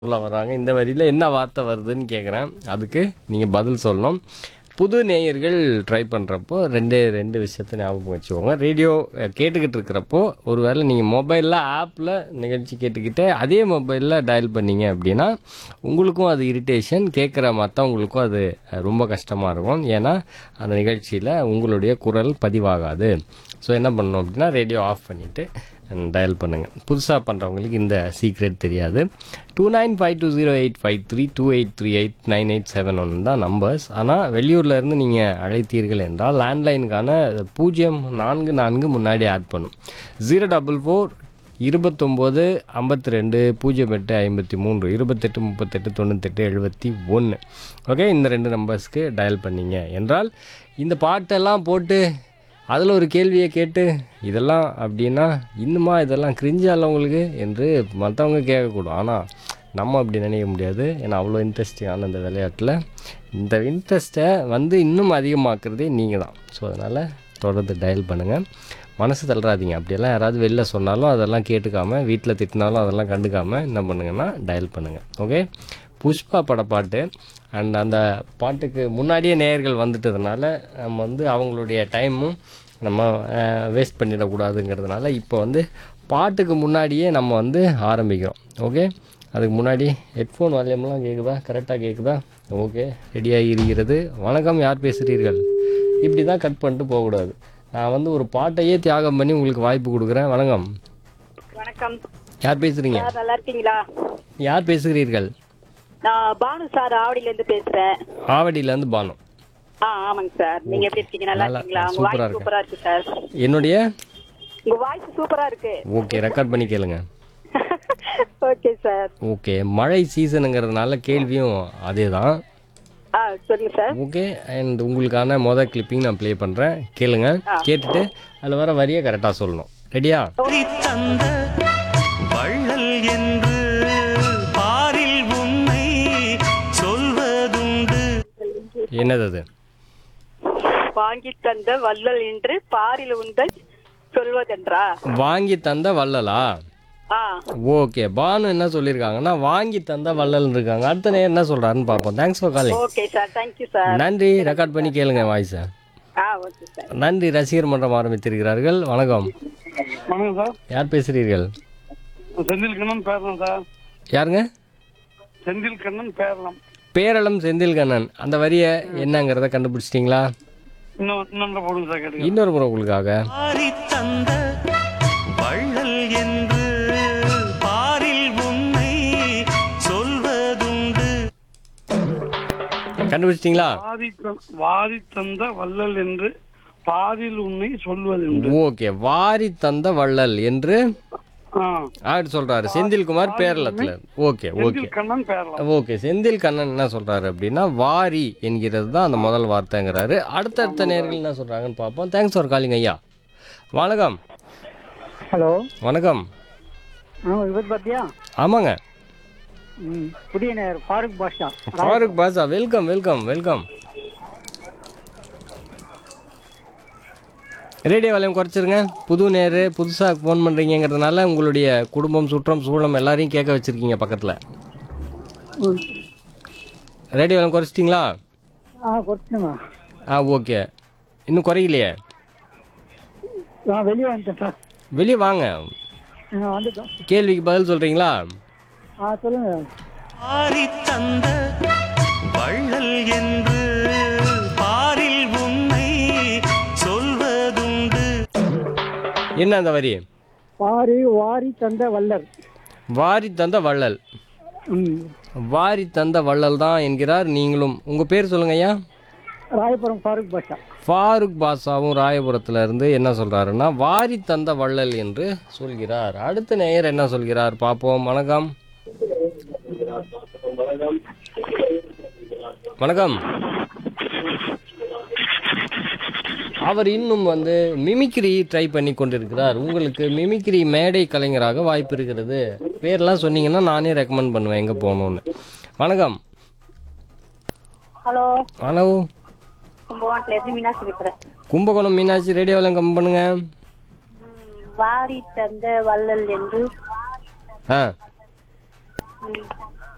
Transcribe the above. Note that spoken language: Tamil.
சொல்ல வராங்க இந்த வரியில என்ன வார்த்தை வருதுன்னு கேட்குறேன் அதுக்கு நீங்கள் பதில் சொல்லணும் புது நேயர்கள் ட்ரை பண்ணுறப்போ ரெண்டே ரெண்டு விஷயத்த ஞாபகம் வச்சுக்கோங்க ரேடியோ அஹ், கேட்டுக்கிட்டு இருக்கிறப்போ ஒருவேளை நீங்கள் மொபைலில் ஆப்பில் நிகழ்ச்சி கேட்டுக்கிட்டே அதே மொபைலில் டயல் பண்ணீங்க அப்படின்னா உங்களுக்கும் அது இரிட்டேஷன் கேட்குற மற்றவங்களுக்கும் அது அஹ், ரொம்ப கஷ்டமாக இருக்கும் ஏன்னா அந்த நிகழ்ச்சியில் உங்களுடைய குரல் பதிவாகாது ஸோ என்ன பண்ணணும் அப்படின்னா ரேடியோ ஆஃப் பண்ணிவிட்டு டயல் பண்ணுங்கள் புதுசாக பண்ணுறவங்களுக்கு இந்த சீக்ரெட் தெரியாது two nine five two zero eight five three two eight three eight nine eight seven one தான் நம்பர்ஸ் ஆனால் வெளியூர்லேருந்து நீங்கள் அழைத்தீர்கள் என்றால் லேண்ட்லைனுக்கான பூஜ்ஜியம் நான்கு நான்கு முன்னாடி ஆட் பண்ணும் ஜீரோ டபுள் ஃபோர் இருபத்தொம்போது ஐம்பத்தி ரெண்டு பூஜ்ஜியம் எட்டு ஐம்பத்தி மூன்று இருபத்தெட்டு முப்பத்தெட்டு தொண்ணூத்தெட்டு எழுபத்தி ஒன்று ஓகே இந்த ரெண்டு நம்பர்ஸ்க்கு டயல் பண்ணீங்க என்றால் இந்த பாட்டெல்லாம் போட்டு அதில் ஒரு கேள்வியை கேட்டு இதெல்லாம் அப்படின்னா இன்னுமா இதெல்லாம் கிரிஞ்சால உங்களுக்கு என்று மற்றவங்க கேட்கக்கூடும் ஆனால் நம்ம அப்படி நினைக்க முடியாது ஏன்னா அவ்வளோ இன்ட்ரெஸ்டிங்கான இந்த விளையாட்டில் இந்த இன்ட்ரெஸ்ட்டை வந்து இன்னும் அதிகமாக்குறதே நீங்கள் தான் ஸோ அதனால் தொடர்ந்து டயல் பண்ணுங்கள் மனசு தள்ளாதீங்க அப்படியெல்லாம் யாராவது வெளில சொன்னாலும் அதெல்லாம் கேட்டுக்காமல் வீட்டில் திட்டினாலும் அதெல்லாம் கண்டுக்காமல் என்ன பண்ணுங்கன்னா டயல் பண்ணுங்கள் ஓகே புஷ்பா பட பாட்டு அண்ட் அந்த பாட்டுக்கு முன்னாடியே நேயர்கள் வந்துட்டதுனால நம்ம வந்து அவங்களுடைய டைமும் நம்ம வேஸ்ட் பண்ணிடக்கூடாதுங்கிறதுனால இப்போ வந்து பாட்டுக்கு முன்னாடியே நம்ம வந்து ஆரம்பிக்கிறோம் ஓகே அதுக்கு முன்னாடி ஹெட்ஃபோன் வால்யூம்லாம் கேட்குதா கரெக்டாக கேட்குதா ஓகே ரெடியாகி இருக்கிறது வணக்கம் யார் பேசுகிறீர்கள் இப்படி தான் கட் பண்ணிட்டு போகக்கூடாது நான் வந்து ஒரு பாட்டையே தியாகம் பண்ணி உங்களுக்கு வாய்ப்பு கொடுக்குறேன் வணக்கம் வணக்கம் யார் பேசுகிறீங்க சார் நல்லா இருக்கீங்களா யார் பேசுகிறீர்கள் நான் பானு சார் ஆவடியில இருந்து பேசுறேன் ஆவடியிலேருந்து பானு ஆ ஆமாங்க சார் நீங்க எப்படி இருக்கீங்க நல்லா நல்லா இருக்கீங்களா உங்க சூப்பரா வாய்ஸ் சூப்பரா இருக்கு சார் என்னுடைய உங்க வாய்ஸ் சூப்பரா இருக்கு ஓகே ரெக்கார்ட் பண்ணி கேளுங்க ஓகே சார் ஓகே மழை சீசனுங்கிறதுனால கேள்வியும் அதே தான் ஆ சொல்லுங்க சார் ஓகே அண்ட் உங்களுக்கான மொதல் கிளிப்பிங் நான் ப்ளே பண்ணுறேன் கேளுங்க கேட்டுட்டு அதில் வர வரியை கரெக்டாக சொல்லணும் ரெடியா தந்த வள்ளல் என்று பாரில் உன்னை சொல்வதுண்டு என்னது அது வாங்கி தந்த வள்ளல் என்று பாரில் உண்டல் சொல்வதென்றா வாங்கி தந்த வள்ளலா ஆ ஓகே பானு என்ன சொல்லியிருக்காங்கன்னா வாங்கி தந்த வள்ளல் இருக்காங்க அடுத்த நேரம் என்ன சொல்கிறாருன்னு பார்ப்போம் thanks for calling okay sir thank you sir நன்றி ரெக்கார்ட் பண்ணி கேளுங்க வாய்ஸை ஆ ஓகே சார் நன்றி ரசிகர் மன்றம் ஆரம்பித்திருக்கிறார்கள் வணக்கம் வணக்கம் சார் யார் பேசுகிறீர்கள் செந்தில் கண்ணன் பேரலாம் சார் யாருங்க செந்தில் கண்ணன் பேரலாம் பேரளம் செந்தில் கண்ணன் அந்த வரியை என்னங்கிறத கண்டுபிடிச்சிட்டிங்களா இன்னும் இன்னொன்று போடுங்க சார் கேட்டுக்க இன்னொரு முறை உங்களுக்காக பாரி தந்த வள்ளல் என்று பாரில் உன்னை சொல்வதுண்டு கண்டுபிடிச்சிட்டிங்களா வாதி தந்- வாதி தந்த வள்ளல் என்று பாதில் உன்னை சொல்வது உண்டு ஓகே வாரி தந்த வள்ளல் என்று ஆ ஆடு சொல்றாரு செந்தில்குமார் பேரளத்துல okay okay Senthil Kannan Peralam okay Senthil Kannan என்ன சொல்றாரு அப்படின்னா வாரி என்கிறது தான் அந்த முதல் வார்த்தைங்கிறாரு அடுத்தடுத்த நேர்கள் என்ன சொல்றாங்கன்னு பார்ப்போம் தேங்க்ஸ் ஃபார் காலிங் ஐயா வணக்கம் ஹலோ வணக்கம் ஆ விபத் பாத்தியா ஆமாங்க ம் புதிய நேர் Farooq Basha Farooq Basha welcome welcome welcome radio volume குறைச்சிருங்க புது நேரு புதுசாக ஃபோன் பண்ணுறீங்கிறதுனால உங்களுடைய குடும்பம் சுற்றம் சூழம் எல்லாரையும் கேட்க வச்சுருக்கீங்க பக்கத்தில் ரேடியோ வால்யூம் குறைச்சிட்டிங்களா ஆ கொடுத்துங்க ஆ ஓகே இன்னும் குறையிலையே நான் வெளியே வந்துட்டேன் சார் வெளியே வாங்க நான் வந்துட்டோம் கேள்விக்கு பதில் சொல்கிறீங்களா ஆ சொல்லுங்க பாரி தந்த வள்ளல் என்று பாரில் உன்னை சொல்வதுண்டு என்ன அந்த வரி வாரி வாரி தந்த வல்லர் வாரி தந்த வள்ளல் ம் வாரி தந்த வள்ளல் தான் என்கிறார் நீங்களும் உங்கள் பேர் சொல்லுங்க ஐயா ராயபுரம் ஃபாரூக் பாஷா ஃபாரூக் பாஷாவும் ராயபுரத்துல இருந்து என்ன சொல்றாருன்னா வாரி தந்த வள்ளல் என்று சொல்கிறார் அடுத்த நேயர் என்ன சொல்கிறார் பார்ப்போம் வணக்கம் வணக்கம் அவர் இன்னும் வந்து மிமிக்ரி ட்ரை பண்ணி கொண்டிருக்கிறார் உங்களுக்கு மிமிக்ரி மேடை கலைஞராக வாய்ப்பு இருக்கிறது பேர்லாம் சொன்னீங்கன்னா நானே ரெக்கமெண்ட் பண்ணுவேன் எங்கே போகணுன்னு வணக்கம் ஹலோ ஹலோ கும்பகோணத்துல இருந்து மீனாட்சி பேசுறேன் கும்பகோணம் மீனாட்சி ரேடியோவில் கம் பண்ணுங்க வாரி தந்த வள்ளல் என்று ஆ ம்,